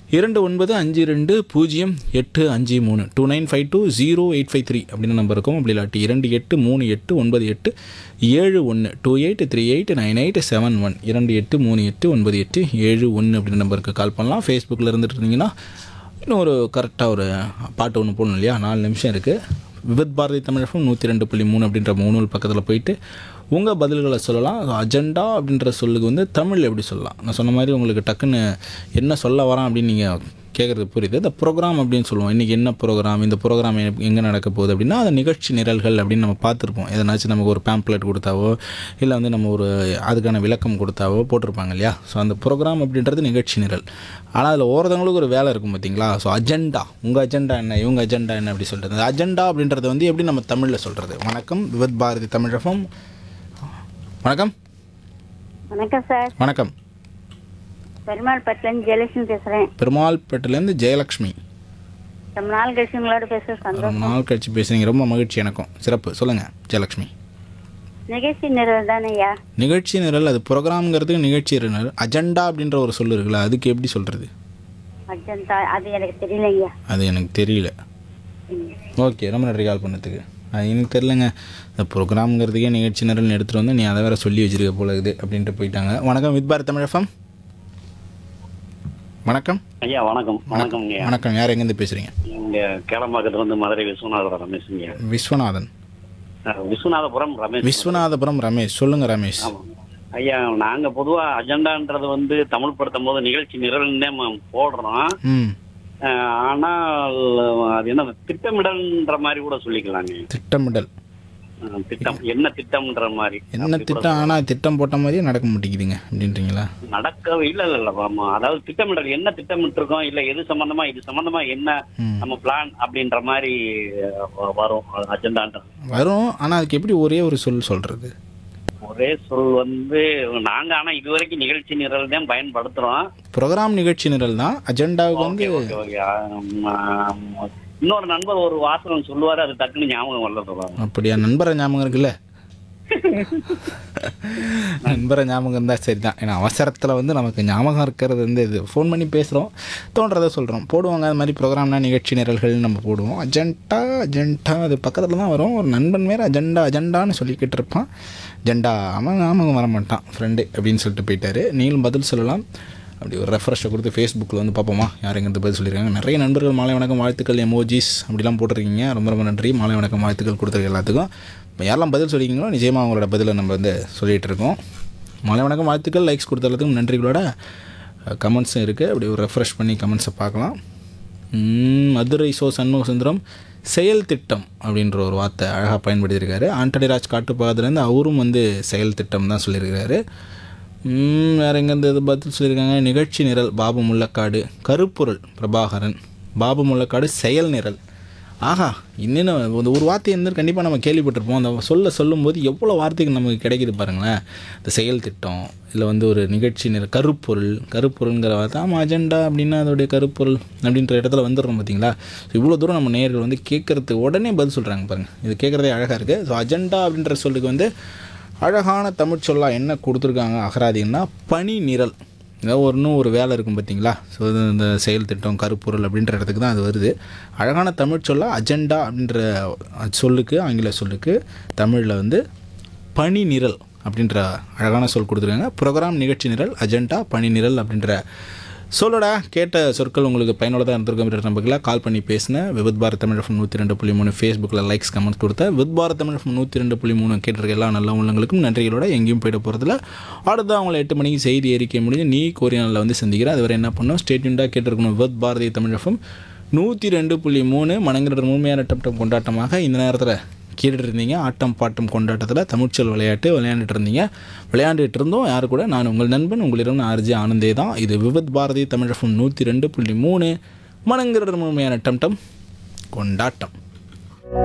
இரண்டு ஒன்பது அஞ்சு ரெண்டு பூஜ்ஜியம் எட்டு அஞ்சு மூணு two nine five two zero eight five three அப்படின்னு நம்பர் இருக்கும் அப்படி இல்லாட்டி இரண்டு எட்டு மூணு எட்டு ஒன்பது எட்டு ஏழு ஒன்று two eight three eight nine eight seven one இரண்டு எட்டு மூணு எட்டு ஒன்பது எட்டு ஏழு ஒன்று அப்படின்ற நம்பருக்கு கால் பண்ணலாம் ஃபேஸ்புக்கில் இருந்துட்டு இருந்தீங்கன்னா இன்னும் ஒரு கரெக்டாக ஒரு பாட்டு ஒன்று போடணும் இல்லையா நாலு நிமிஷம் இருக்குது விவித் பாரதி தமிழகம் நூற்றி ரெண்டு புள்ளி மூணு அப்படின்ற மூணு பக்கத்தில் போயிட்டு உங்கள் பதில்களை சொல்லலாம் அஜெண்டா அப்படின்ற சொல்லுக்கு வந்து தமிழ் எப்படி சொல்லலாம் நான் சொன்ன மாதிரி உங்களுக்கு டக்குன்னு என்ன சொல்ல வரேன் அப்படின்னு நீங்கள் கேட்குறது புரியுது இந்த ப்ரோக்ராம் அப்படின்னு சொல்லுவோம் இன்றைக்கி என்ன ப்ரோக்ராம் இந்த ப்ரோக்ராம் எங்கே நடக்க போகுது அப்படின்னா அது நிகழ்ச்சி நிரல்கள் அப்படின்னு நம்ம பார்த்துருப்போம் எதனாச்சும் நமக்கு ஒரு பேம்ப்ளெட் கொடுத்தாவோ இல்லை வந்து நம்ம ஒரு அதுக்கான விளக்கம் கொடுத்தாவோ போட்டிருப்பாங்க இல்லையா ஸோ அந்த ப்ரோக்ராம் அப்படின்றது நிகழ்ச்சி நிரல் ஆனால் அதில் ஒவ்வொருத்தவங்களுக்கு ஒரு வேலை இருக்கும் பார்த்தீங்களா ஸோ அஜெண்டா உங்கள் அஜெண்டா என்ன இவங்க அஜெண்டா என்ன அப்படி சொல்கிறது அந்த அஜெண்டா அப்படின்றது வந்து எப்படி நம்ம தமிழில் சொல்கிறது வணக்கம் விவத் பாரதி தமிழகம் வணக்கம் வணக்கம் சார் வணக்கம் பெருமாள் பட்டிலேருந்து ஜெயலட்சுமி பேசுகிறேன் பெருமாள்பேட்டிலேருந்து ஜெயலக்ஷ்மி ரொம்ப நாள் கழிச்சு உங்களோட பேச சந்தோஷம் ரொம்ப நாள் கழிச்சு பேசுகிறீங்க ரொம்ப மகிழ்ச்சி எனக்கும் சிறப்பு சொல்லுங்கள் ஜெயலக்ஷ்மி நிகழ்ச்சி நிறுவல் தானே ஐயா நிகழ்ச்சி நிரல் அது ப்ரோக்ராம்ங்கிறதுக்கு நிகழ்ச்சி நிரல் அஜெண்டா அப்படின்ற ஒரு சொல்லு இருக்குல்ல அதுக்கு எப்படி சொல்கிறது அர்ஜென்டா அது எனக்கு தெரியல ஐயா அது எனக்கு தெரியல ம். ஓகே ரொம்ப நன்றி கால் பண்ணதுக்கு அது எனக்கு தெரிலங்க இந்த ப்ரோக்ராம்ங்கிறதுக்கே நிகழ்ச்சி நிரல் எடுத்துகிட்டு வந்து நீ அதை வேற சொல்லி வச்சிருக்க போல இருக்குது அப்படின்ட்டு போயிட்டாங்க வணக்கம் வித் பாரத் தமிழஃபம் வணக்கம் ஐயா வணக்கம் வணக்கம்ங்க வணக்கம் யார் எங்கேருந்து பேசுகிறீங்க இங்க கேளம்பாக்கத்துல இருந்து மதுரை விஸ்வநாத ரமேஷ்ங்க விஸ்வநாதன் அஹ் விஸ்வநாதபுரம் ரமேஷ் விஸ்வநாதபுரம் ரமேஷ் சொல்லுங்க ரமேஷ் ஆமா. ஐயா நாங்க பொதுவா அஜெண்டான்றது வந்து தமிழ் படுத்தும் போது நிகழ்ச்சி நிரல்னே ம- போடுறோம் ம் அஹ் ஆனால் அது என்ன திட்டமிடல்ன்ற மாதிரி கூட சொல்லிக்கலாங்க திட்டமிடல் அஹ் திட்டம் என்ன திட்டம்ன்ற மாதிரி என்ன திட்டம் ஆனால் திட்டம் போட்ட மாதிரியே நடக்க மாட்டேங்குதுங்க அப்படின்றீங்களா நடக்கவே இல்ல இல்ல இல்ல ஆமா அதாவது திட்டமிடல் என்ன திட்டமிட்டு இருக்கோம் இல்ல எது சம்பந்தமா இது சம்பந்தமா என்ன ம். நம்ம பிளான் அப்படின்ற மாதிரி அஹ், வரும் அஜெண்டான்றது வரும் ஆனால் அதுக்கு எப்படி ஒரே ஒரு சொல் சொல்கிறது ஒரே சொல் வந்து நாங்க ஆனா இதுவரைக்கும் நிகழ்ச்சி நிரல் தான் பயன்படுத்துறோம் ப்ரோக்ராம் நிகழ்ச்சி நிரல் தான் அஜெண்டாவுக்கு வந்து ஓகே ஓகே ஓகே ஆம், ஆம். இன்னொரு நண்பர் ஒரு வாசகம் சொல்லுவாரு அது டக்குன்னு ஞாபகம் வரல சொல்லுவாங்க அப்படியா நண்பரை ஞாபகம் இருக்குல்ல நண்பரை ஞாபகம் இருந்தால் சரி தான் ஏன்னா அவசரத்தில் வந்து நமக்கு ஞாபகம் இருக்கிறது வந்து இது ஃபோன் பண்ணி பேசுகிறோம் தோன்றதை சொல்கிறோம் போடுவாங்க அது மாதிரி ப்ரோக்ராம்னா நிகழ்ச்சி நிரல்கள் நம்ம போடுவோம் அஜெண்டா அஜெண்டா அது பக்கத்தில் தான் வரும் ஒரு நண்பன் வேறு அஜெண்டா அஜெண்டான்னு சொல்லிக்கிட்டு இருப்பான் அஜெண்டா அவன் ஞாபகம் வர மாட்டான் ஃப்ரெண்டு அப்படின்னு சொல்லிட்டு போயிட்டாரு நீங்களும் பதில் சொல்லலாம் அப்படி ஒரு ரெஃப்ரெஷை கொடுத்து ஃபேஸ்புக்கில் வந்து பார்ப்போமா யார் எங்கிட்ட பதில் சொல்லியிருக்காங்க நிறைய நண்பர்கள் மாலை வணக்கம் வாழ்த்துக்கள் எமோஜிஸ் அப்படிலாம் போட்டிருக்கீங்க ரொம்ப ரொம்ப நன்றி மாலை வணக்கம் வாழ்த்துக்கள் கொடுத்துருக்க எல்லாத்துக்கும் இப்போ யாரெல்லாம் பதில் சொல்லியிருக்கீங்களோ நிச்சயமாக அவங்களோட பதிலை நம்ம வந்து சொல்லிகிட்டு இருக்கோம் மாலை வணக்கம் வாழ்த்துக்கள் லைக்ஸ் கொடுத்த எல்லாத்துக்கும் நன்றிகளோட கமெண்ட்ஸும் இருக்குது அப்படி ஒரு ரெஃப்ரெஷ் பண்ணி கமெண்ட்ஸை பார்க்கலாம் ம், மதுரை சோ சண்முக சுந்தரம் செயல் திட்டம் அப்படின்ற ஒரு வார்த்தை அழகாக பயன்படுத்தியிருக்காரு ஆண்டனி ராஜ் காட்டுப்பாகத்துலேருந்து அவரும் வந்து செயல் திட்டம் தான் சொல்லியிருக்காரு ம், வேற எங்கேருந்து இது பதில் சொல்லியிருக்காங்க நிகழ்ச்சி நிரல் பாபு முள்ளக்காடு கருப்பொருள் பிரபாகரன் பாபு முள்ளக்காடு செயல் நிரல் ஆஹா இன்னும் இந்த ஒரு வார்த்தை வந்து கண்டிப்பாக நம்ம கேள்விப்பட்டிருப்போம் அந்த சொல்ல சொல்லும்போது எவ்வளோ வார்த்தைகள் நமக்கு கிடைக்குது பாருங்களேன் இந்த செயல் திட்டம் இல்லை வந்து ஒரு நிகழ்ச்சி நிற கருப்பொருள் கருப்பொருள்ங்கிற வார்த்தை ஆமாம் அஜெண்டா அப்படின்னா அதோடைய கருப்பொருள் அப்படின்ற இடத்துல வந்துடுறோம் பார்த்தீங்களா ஸோ இவ்வளோ தூரம் நம்ம நேயர்கள் வந்து கேட்குறதுக்கு உடனே பதில் சொல்கிறாங்க பாருங்கள் இது கேட்குறதே அழகாக இருக்குது ஸோ அஜெண்டா அப்படின்ற சொல்லுக்கு வந்து அழகான தமிழ் சொல்லா என்ன கொடுத்துருக்காங்க அகராதின்னா பணி நிரல் ஏதாவது ஒரு இன்னும் ஒரு வேலை இருக்கும் பார்த்தீங்களா ஸோ இது இந்த செயல் திட்டம் கருப்பொருள் அப்படின்ற இடத்துக்கு தான் அது வருது அழகான தமிழ் சொல்லா அஜெண்டா அப்படின்ற சொல்லுக்கு ஆங்கில சொல்லுக்கு தமிழில் வந்து பணி நிரல் அப்படின்ற அழகான சொல் கொடுத்துருக்காங்க ப்ரோக்ராம் நிகழ்ச்சி நிரல் அஜெண்டா பணி நிரல் அப்படின்ற சொல்லடா கேட்ட சொற்கள் உங்களுக்கு பயனுள்ளதாக இருந்திருக்கும் அப்படின்ற நம்பிக்கையில் கால் பண்ணி பேசினேன் வித் பாரத் தமிழ் எஃப்எம் நூற்றி ரெண்டு புள்ளி மூணு ஃபேஸ்புக்கில் லைக்ஸ் கமெண்ட் கொடுத்தேன் வித் பாரத் தமிழ் எஃப்எம் நூற்றி ரெண்டு புள்ளி மூணு கேட்டிருக்க எல்லா நல்ல உள்ளங்களுக்கும் நன்றிகளோட எங்கேயும் போயிட போகிறதுல அடுத்து அவங்கள எட்டு மணிக்கு செய்தி அறிக்கை முடிஞ்சு நீ கோரிய நாளில் வந்து சந்திக்கிறேன் அதுவரை என்ன பண்ணோம் ஸ்டேட்யூண்டாக கேட்டிருக்கணும் வித் பாரதி தமிழ் எஃப்எம் நூற்றி ரெண்டு புள்ளி மூணு மணங்கிற முழுமையான டம் கொண்டாட்டமாக இந்த நேரத்தில் கேட்டுட்டு இருந்தீங்க ஆட்டம் பாட்டம் கொண்டாட்டத்தில் தமிழ்ச்சொல் விளையாட்டு விளையாண்டுட்டு இருந்தீங்க விளையாண்டுட்டு இருந்தோம் யாரு கூட நான் உங்கள் நண்பன் உங்களிடம் ஆர்ஜி ஆனந்தே தான் இது விவத் பாரதி தமிழகம் நூற்றி ரெண்டு புள்ளி மூணு மணங்கிற முழுமையான டம் டம் கொண்டாட்டம்